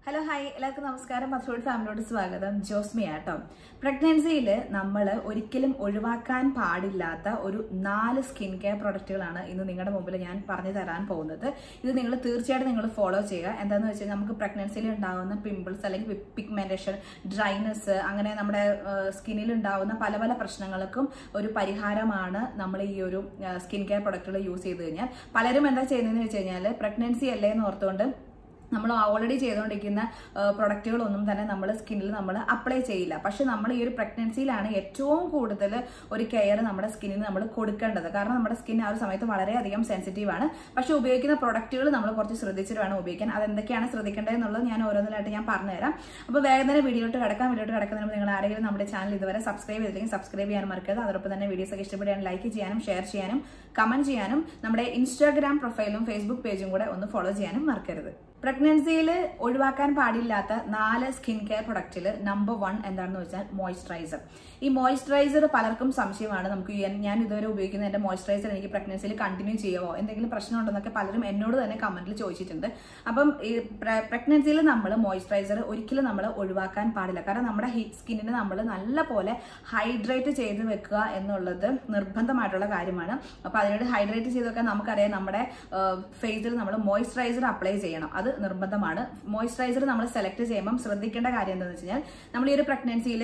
hello hi എല്ലാവർക്കും നമസ്കാരം പത്രോഡ് ഫാമിലിയോട് സ്വാഗതം ജോസ്മിയ കേട്ടോ പ്രഗ്നൻസിയിൽ നമ്മൾ ഒരിക്കലും ഒഴിവാക്കാൻ പാടില്ലാത്ത ഒരു നാല് സ്കിൻ കെയർ പ്രൊഡക്റ്റുകളാണ് ഇന്ന് നിങ്ങളുടെ മുമ്പിൽ ഞാൻ പറഞ്ഞു തരാൻ പോകുന്നത് ഇത് നിങ്ങൾ തീർച്ചയായിട്ടും നിങ്ങൾ ഫോളോ ചെയ്യുക എന്താണെന്ന് വെച്ചാൽ നമുക്ക് പ്രഗ്നൻസിയിൽ ഉണ്ടാകുന്ന പിമ്പിൾസ് അല്ലെങ്കിൽ പിഗ്മെന്റേഷൻ ഡ്രൈനെസ് അങ്ങനെ നമ്മുടെ സ്കിന്നിൽ ഉണ്ടാകുന്ന പല പല പ്രശ്നങ്ങൾക്കും ഒരു പരിഹാരമാണ് നമ്മൾ ഈ ഒരു സ്കിൻ കെയർ പ്രൊഡക്റ്റുകൾ യൂസ് ചെയ്ത് കഴിഞ്ഞാൽ പലരും എന്താ ചെയ്യുന്നതെന്ന് വെച്ച് കഴിഞ്ഞാൽ പ്രഗ്നൻസി അല്ലേ എന്ന് ഓർത്തുകൊണ്ട് നമ്മൾ ഓൾറെഡി ചെയ്തുകൊണ്ടിരിക്കുന്ന പ്രൊഡക്റ്റുകളൊന്നും തന്നെ നമ്മൾ സ്കിന്നിൽ നമ്മൾ അപ്ലൈ ചെയ്യില്ല പക്ഷെ നമ്മൾ ഈ ഒരു പ്രഗ്നൻസിയിലാണ് ഏറ്റവും കൂടുതൽ ഒരു കെയർ നമ്മുടെ സ്കിന്നിന് നമ്മൾ കൊടുക്കേണ്ടത് കാരണം നമ്മുടെ സ്കിൻ ആ ഒരു സമയത്ത് വളരെയധികം സെൻസിറ്റീവ് ആണ് പക്ഷെ ഉപയോഗിക്കുന്ന പ്രൊഡക്റ്റുകൾ നമ്മൾ കുറച്ച് ശ്രദ്ധിച്ചിട്ട് വേണം ഉപയോഗിക്കാൻ അതെന്തൊക്കെയാണ് ശ്രദ്ധിക്കേണ്ടത് എന്നുള്ളത് ഞാൻ ഓരോന്നിലായിട്ട് ഞാൻ പറഞ്ഞുതരാം അപ്പോൾ വേഗം തന്നെ വീഡിയോട്ട് കിടക്കാം വീഡിയോട്ട് കിടക്കുന്നതിന് മുമ്പ് നിങ്ങൾ ആരെങ്കിലും നമ്മുടെ ചാനൽ ഇതുവരെ സബ്സ്ക്രൈബ് ചെയ്തില്ലെങ്കിൽ സബ്സ്ക്രൈബ് ചെയ്യാൻ മറക്കരുത് അതോടൊപ്പം തന്നെ വീഡിയോസ് ഒക്കെ ഇഷ്ടപ്പെടുകയാണ് ലൈക്ക് ചെയ്യാനും ഷെയർ ചെയ്യാനും കമന്റ് ചെയ്യാനും നമ്മുടെ ഇൻസ്റ്റാഗ്രാം പ്രൊഫൈലും ഫേസ്ബുക്ക് പേജും കൂടെ ഒന്ന് ഫോളോ ചെയ്യാനും മറക്കരുത് പ്രഗ്നൻസിയിൽ ഒഴിവാക്കാൻ പാടില്ലാത്ത നാല് സ്കിൻ കെയർ പ്രൊഡക്റ്റിൽ നമ്പർ വൺ എന്താണെന്ന് വെച്ചാൽ മോയ്സ്ചറൈസർ ഈ മോയ്സ്ചറൈസർ പലർക്കും സംശയമാണ് നമുക്ക് ഈ- ഞാൻ ഇതുവരെ ഉപയോഗിക്കുന്ന എന്റെ മോയ്സ്ചറൈസർ എനിക്ക് പ്രഗ്നൻസിയിൽ കണ്ടിന്യൂ ചെയ്യുമോ എന്തെങ്കിലും പ്രശ്നം ഉണ്ടെന്നൊക്കെ പലരും എന്നോട് തന്നെ കമന്റിൽ ചോദിച്ചിട്ടുണ്ട് അപ്പം ഈ പ്രഗ്നൻസിയിൽ നമ്മൾ മോയ്സ്ചറൈസർ ഒരിക്കലും നമ്മൾ ഒഴിവാക്കാൻ പാടില്ല കാരണം നമ്മുടെ സ്കിന്നിനെ നമ്മൾ നല്ല പോലെ ഹൈഡ്രേറ്റ് ചെയ്ത് വെക്കുക എന്നുള്ളത് നിർബന്ധമായിട്ടുള്ള കാര്യമാണ് അപ്പൊ അതിനോട് ഹൈഡ്രേറ്റ് ചെയ്ത് വെക്കാൻ നമുക്കറിയാം നമ്മുടെ ഫേസിൽ നമ്മൾ മോയ്സ്ചറൈസർ അപ്ലൈ ചെയ്യണം അത് നിർബന്ധമാണ് മോയ്സ്ചറൈസർ നമ്മൾ സെലക്ട് ചെയ്യുമ്പം ശ്രദ്ധിക്കേണ്ട കാര്യം എന്താണെന്ന് വെച്ച് കഴിഞ്ഞാൽ നമ്മൾ ഈ ഒരു പ്രഗ്നൻസിയിൽ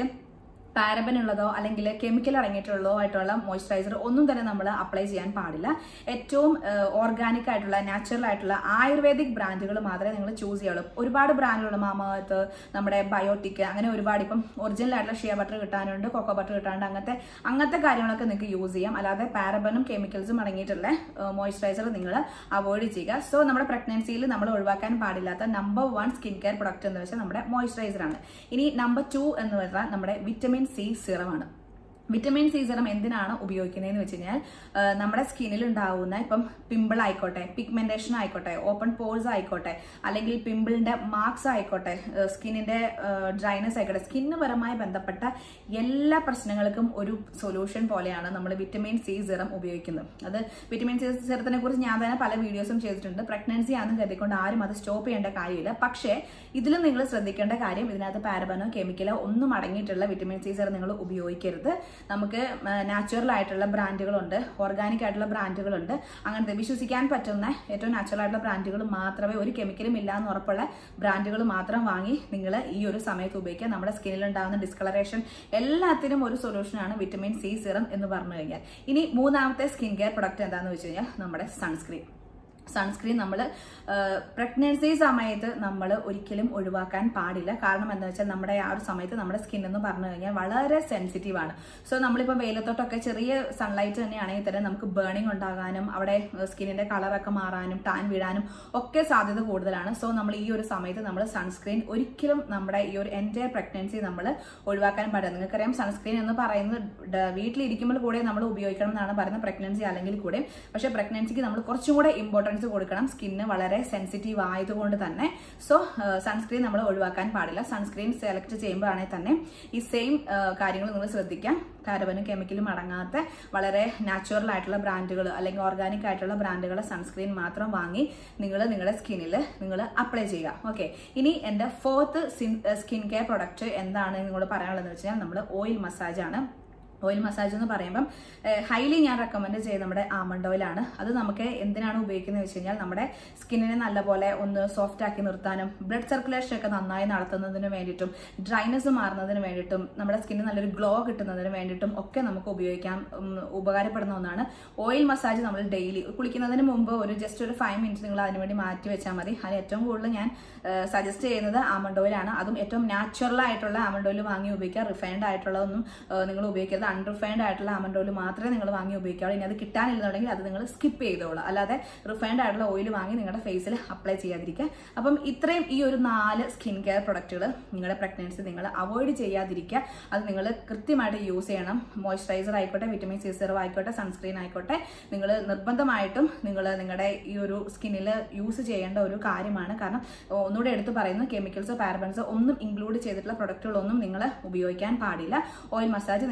പാരബൻ ഉള്ളതോ അല്ലെങ്കിൽ കെമിക്കൽ അടങ്ങിയിട്ടുള്ളതോ ആയിട്ടുള്ള മോയ്സ്ചറൈസർ ഒന്നും തന്നെ നമ്മൾ അപ്ലൈ ചെയ്യാൻ പാടില്ല ഏറ്റവും ഓർഗാനിക് ആയിട്ടുള്ള നാച്ചുറൽ ആയിട്ടുള്ള ആയുർവേദിക് ബ്രാൻഡുകൾ മാത്രമേ നിങ്ങൾ ചൂസ് ചെയ്യുള്ളൂ ഒരുപാട് ബ്രാൻഡുകൾ മാമത്ത് നമ്മുടെ ബയോട്ടിക് അങ്ങനെ ഒരുപാട് ഇപ്പം ഒറിജിനൽ ആയിട്ടുള്ള ഷിയ ബട്ടർ കിട്ടാനുണ്ട് കൊക്കോ ബട്ടർ കിട്ടാനുണ്ട് അങ്ങനത്തെ അങ്ങനത്തെ കാര്യങ്ങളൊക്കെ നിങ്ങൾക്ക് യൂസ് ചെയ്യാം അല്ലാതെ പാരബനും കെമിക്കൽസും അടങ്ങിയിട്ടുള്ള മോയ്സ്ചറൈസർ നിങ്ങൾ അവോയ്ഡ് ചെയ്യുക സോ നമ്മുടെ പ്രഗ്നൻസിയിൽ നമ്മൾ ഒഴിവാക്കാൻ പാടില്ലാത്ത number one skin care product എന്ന് വെച്ചാൽ നമ്മുടെ മോയ്സ്ചറൈസർ ആണ് ഇനി നമ്പർ ടു എന്ന് പറഞ്ഞാൽ നമ്മുടെ വിറ്റമിൻ സി സിറമാണ് വിറ്റമിൻ സി സിറം എന്തിനാണ് ഉപയോഗിക്കുന്നതെന്ന് വെച്ച് കഴിഞ്ഞാൽ ആ, നമ്മുടെ സ്കിന്നിൽ ഉണ്ടാവുന്ന ഇപ്പം പിമ്പിൾ ആയിക്കോട്ടെ പിഗ്മെന്റേഷൻ ആയിക്കോട്ടെ ഓപ്പൺ പോഴ്സ് ആയിക്കോട്ടെ അല്ലെങ്കിൽ പിമ്പിളിന്റെ മാർക്സ് ആയിക്കോട്ടെ സ്കിന്നിന്റെ ഡ്രൈനസ് ആയിക്കോട്ടെ സ്കിന്ന് പരമായി ബന്ധപ്പെട്ട എല്ലാ പ്രശ്നങ്ങൾക്കും ഒരു സൊല്യൂഷൻ പോലെയാണ് നമ്മൾ വിറ്റമിൻ സി സിറം ഉപയോഗിക്കുന്നത് അത് വിറ്റമിൻ സി സിറത്തിനെ കുറിച്ച് ഞാൻ തന്നെ പല വീഡിയോസും ചെയ്തിട്ടുണ്ട് പ്രഗ്നൻസി ആണെന്ന് കരുതിക്കൊണ്ട് ആരും അത് സ്റ്റോപ്പ് ചെയ്യേണ്ട കാര്യമില്ല പക്ഷേ ഇതിലും നിങ്ങൾ ശ്രദ്ധിക്കേണ്ട കാര്യം ഇതിനകത്ത് പാരബനോ കെമിക്കലോ ഒന്നും അടങ്ങിയിട്ടുള്ള വിറ്റമിൻ സി സിറം നിങ്ങൾ ഉപയോഗിക്കരുത് നമുക്ക് നാച്ചുറൽ ആയിട്ടുള്ള ബ്രാൻഡുകളുണ്ട് ഓർഗാനിക് ആയിട്ടുള്ള ബ്രാൻഡുകളുണ്ട് അങ്ങനത്തെ വിശ്വസിക്കാൻ പറ്റുന്ന ഏറ്റവും നാച്ചുറൽ ആയിട്ടുള്ള ബ്രാൻഡുകൾ മാത്രമേ ഒരു കെമിക്കലും ഇല്ല എന്ന് ഉറപ്പുള്ള ബ്രാൻഡുകൾ മാത്രം വാങ്ങി നിങ്ങൾ ഈ ഒരു സമയത്ത് ഉപയോഗിക്കുക നമ്മുടെ സ്കിന്നിൽ ഉണ്ടാകുന്ന ഡിസ്കളറേഷൻ എല്ലാത്തിനും ഒരു സൊല്യൂഷനാണ് വിറ്റമിൻ സി സിറം എന്ന് പറഞ്ഞു കഴിഞ്ഞാൽ ഇനി മൂന്നാമത്തെ സ്കിൻ കെയർ പ്രൊഡക്റ്റ് എന്താണെന്ന് വെച്ച് കഴിഞ്ഞാൽ നമ്മുടെ സൺസ്ക്രീൻ സൺസ്ക്രീൻ നമ്മൾ പ്രഗ്നൻസി സമയത്ത് നമ്മൾ ഒരിക്കലും ഒഴിവാക്കാൻ പാടില്ല കാരണം എന്താ വെച്ചാൽ നമ്മുടെ ആ ഒരു സമയത്ത് നമ്മുടെ സ്കിൻ എന്ന് പറഞ്ഞു കഴിഞ്ഞാൽ വളരെ സെൻസിറ്റീവ് ആണ് സോ നമ്മളിപ്പോൾ വെയിലത്തോട്ടൊക്കെ ചെറിയ സൺലൈറ്റ് തന്നെയാണെങ്കിൽ തന്നെ നമുക്ക് ബേണിംഗ് ഉണ്ടാകാനും അവിടെ സ്കിന്നിന്റെ കളറൊക്കെ മാറാനും ടാൻ വീഴാനും ഒക്കെ സാധ്യത കൂടുതലാണ് സോ നമ്മൾ ഈ ഒരു സമയത്ത് നമ്മൾ സൺസ്ക്രീൻ ഒരിക്കലും നമ്മുടെ ഈ ഒരു എൻ്റെ പ്രഗ്നൻസി നമ്മൾ ഒഴിവാക്കാൻ പാടില്ല നിങ്ങൾക്കറിയാം സൺസ്ക്രീൻ എന്ന് പറയുന്നത് ഡ- വീട്ടിലിരിക്കുമ്പോൾ കൂടെ നമ്മൾ ഉപയോഗിക്കണം എന്നാണ് പറയുന്നത് പ്രഗ്നൻസി അല്ലെങ്കിൽ കൂടെ പക്ഷെ പ്രഗ്നൻസിക്ക് നമ്മൾ കുറച്ചും കൂടെ ഇമ്പോർട്ടൻസ് കൊടുക്കണം സ്കിന്ന് വളരെ സെൻസിറ്റീവ് ആയതുകൊണ്ട് തന്നെ സോ സൺസ്ക്രീൻ നമ്മൾ ഒഴിവാക്കാൻ പാടില്ല സൺസ്ക്രീൻ സെലക്ട് ചെയ്യുമ്പോഴാണെങ്കിൽ തന്നെ ഈ സെയിം കാര്യങ്ങൾ നിങ്ങൾ ശ്രദ്ധിക്കാം കാരബനും കെമിക്കലും അടങ്ങാത്ത വളരെ നാച്ചുറൽ ആയിട്ടുള്ള ബ്രാൻഡുകൾ അല്ലെങ്കിൽ ഓർഗാനിക് ആയിട്ടുള്ള ബ്രാൻഡുകളെ സൺസ്ക്രീൻ മാത്രം വാങ്ങി നിങ്ങൾ നിങ്ങളുടെ സ്കിന്നിൽ നിങ്ങൾ അപ്ലൈ ചെയ്യുക ഓക്കെ ഇനി എൻ്റെ ഫോർത്ത് സ്കിൻ കെയർ പ്രൊഡക്റ്റ് എന്താണ് നിങ്ങളോട് പറയാനുള്ളതെന്ന് വെച്ചാൽ നമ്മൾ ഓയിൽ മസാജ് ആണ് ഓയിൽ മസാജ് എന്ന് പറയുമ്പം ഹൈലി ഞാൻ റെക്കമെൻഡ് ചെയ്യുന്നത് നമ്മുടെ ആമണ്ട് ഓയിലാണ് അത് നമുക്ക് എന്തിനാണ് ഉപയോഗിക്കുന്നത് വെച്ച് കഴിഞ്ഞാൽ നമ്മുടെ സ്കിന്നിനെ നല്ലപോലെ ഒന്ന് സോഫ്റ്റ് ആക്കി നിർത്താനും ബ്ലഡ് സർക്കുലേഷൻ ഒക്കെ നന്നായി നടത്തുന്നതിന് വേണ്ടിയിട്ടും ഡ്രൈനസ് മാറുന്നതിന് വേണ്ടിയിട്ടും നമ്മുടെ സ്കിന്നിന് നല്ലൊരു ഗ്ലോ കിട്ടുന്നതിന് വേണ്ടിയിട്ടും ഒക്കെ നമുക്ക് ഉപയോഗിക്കാൻ ഉം, ഉപകാരപ്പെടുന്ന ഒന്നാണ് ഓയിൽ മസാജ് നമ്മൾ ഡെയിലി കുളിക്കുന്നതിന് മുമ്പ് ഒരു ജസ്റ്റ് ഒരു ഫൈവ് മിനിറ്റ് നിങ്ങൾ അതിന് വേണ്ടി മാറ്റി വെച്ചാൽ മതി അതിന് ഏറ്റവും കൂടുതൽ ഞാൻ സജസ്റ്റ് ചെയ്യുന്നത് ആമണ്ട് ഓയിലാണ് അതും ഏറ്റവും നാച്ചുറൽ ആയിട്ടുള്ള ആമണ്ട് ഓയിൽ വാങ്ങി ഉപയോഗിക്കുക റിഫൈൻഡ് ആയിട്ടുള്ളതൊന്നും ഏഹ്, നിങ്ങൾ ഉപയോഗിക്കരുത് അൺറിഫൈൻഡ് ആയിട്ടുള്ള ആമണ്ട് ഓയിൽ മാത്രമേ നിങ്ങൾ വാങ്ങി ഉപയോഗിക്കാവൂ ഇനി അത് കിട്ടാനില്ലെന്നുണ്ടെങ്കിൽ അത് നിങ്ങൾ സ്കിപ്പ് ചെയ്തോളൂ അല്ലാതെ റിഫൈൻഡ് ആയിട്ടുള്ള ഓയിൽ വാങ്ങി നിങ്ങളുടെ ഫേസിൽ അപ്ലൈ ചെയ്യാതിരിക്കുക അപ്പം ഇത്രയും ഈ ഒരു നാല് സ്കിൻ കെയർ പ്രൊഡക്റ്റുകൾ നിങ്ങളുടെ പ്രഗ്നൻസി നിങ്ങൾ അവോയ്ഡ് ചെയ്യാതിരിക്കുക അത് നിങ്ങൾ കൃത്യമായിട്ട് യൂസ് ചെയ്യണം മോയ്സ്ചറൈസർ ആയിക്കോട്ടെ വിറ്റമിൻ സി സിറം ആയിക്കോട്ടെ സൺസ്ക്രീൻ ആയിക്കോട്ടെ നിങ്ങൾ നിർബന്ധമായിട്ടും നിങ്ങൾ നിങ്ങളുടെ ഈ ഒരു സ്കിന്നിൽ യൂസ് ചെയ്യേണ്ട ഒരു കാര്യമാണ് കാരണം ഒന്നുകൂടെ എടുത്ത് പറയുന്നു കെമിക്കൽസോ പാരബൻസോ ഒന്നും ഇൻക്ലൂഡ് ചെയ്തിട്ടുള്ള പ്രൊഡക്റ്റുകളൊന്നും നിങ്ങൾ ഉപയോഗിക്കാൻ പാടില്ല ഓയിൽ മസാജ് നിങ്ങൾക്ക്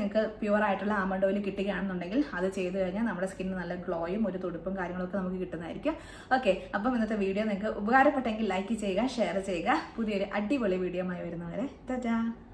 പ്യുവർ ആയിട്ടുള്ള ആമണ്ട് ഓയിൽ കിട്ടുകയാണെന്നുണ്ടെങ്കിൽ അത് ചെയ്ത് കഴിഞ്ഞാൽ നമ്മുടെ സ്കിന്നിന് നല്ല ഗ്ലോയും ഒരു തുടുപ്പും കാര്യങ്ങളൊക്കെ നമുക്ക് കിട്ടുന്നതായിരിക്കും ഓക്കെ അപ്പം ഇന്നത്തെ വീഡിയോ നിങ്ങൾക്ക് ഉപകാരപ്പെട്ടെങ്കിൽ ലൈക്ക് ചെയ്യുക ഷെയർ ചെയ്യുക പുതിയൊരു അടിപൊളി വീഡിയോ ആയി വരുന്നവരെ ടാറ്റാ